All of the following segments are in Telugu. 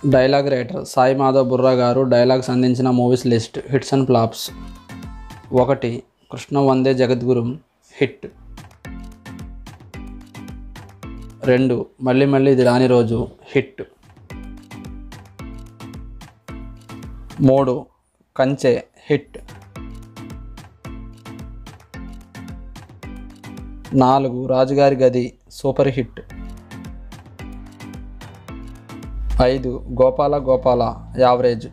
డైలాగ్ రైటర్ సాయి మాధవ్ బుర్రా గారు డైలాగ్స్ అందించిన movies list hits and flops ఒకటి కృష్ణ వందే జగద్గురు హిట్ రెండు మళ్ళీ మళ్ళీ ఇది రాని రోజు హిట్ మూడు కంచె హిట్ నాలుగు రాజుగారి గది సూపర్ హిట్ ఐదు గోపాల గోపాల యావరేజ్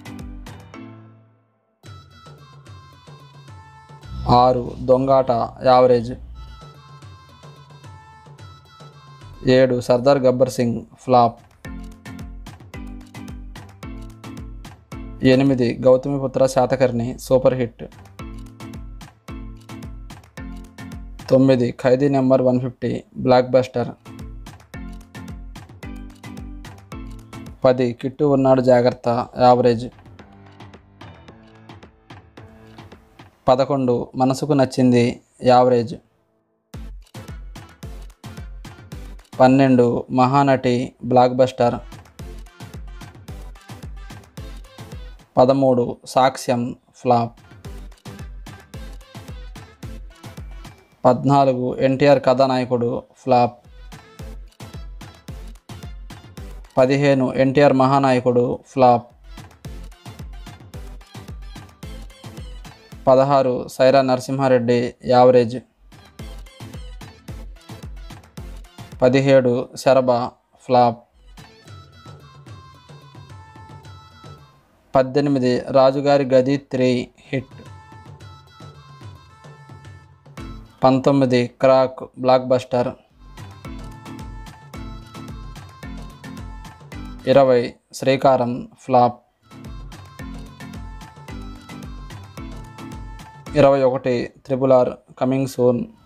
ఆరు దొంగాట యావరేజ్ ఏడు సర్దార్ గబ్బర్ సింగ్ ఫ్లాప్ ఎనిమిది గౌతమిపుత్ర శాతకర్ణి సూపర్ హిట్ తొమ్మిది Khaidi number one fifty blockbuster పది కిట్టు ఉన్నాడు జాగ్రత్త యావరేజ్ పదకొండు మనసుకు నచ్చింది యావరేజ్ పన్నెండు మహానటి బ్లాక్ బస్టర్ పదమూడు సాక్ష్యం ఫ్లాప్ పద్నాలుగు ఎన్టీఆర్ కథానాయకుడు ఫ్లాప్ పదిహేను ఎన్టీఆర్ మహానాయకుడు ఫ్లాప్ పదహారు సైరా నరసింహారెడ్డి యావరేజ్ పదిహేడు శరభ ఫ్లాప్ పద్దెనిమిది రాజుగారి గది త్రీ హిట్ పంతొమ్మిది క్రాక్ బ్లాక్ బస్టర్ ఇరవై శ్రీకారం ఫ్లాప్ ఇరవై ఒకటి త్రిపుల్ ఆర్ కమింగ్ సూన్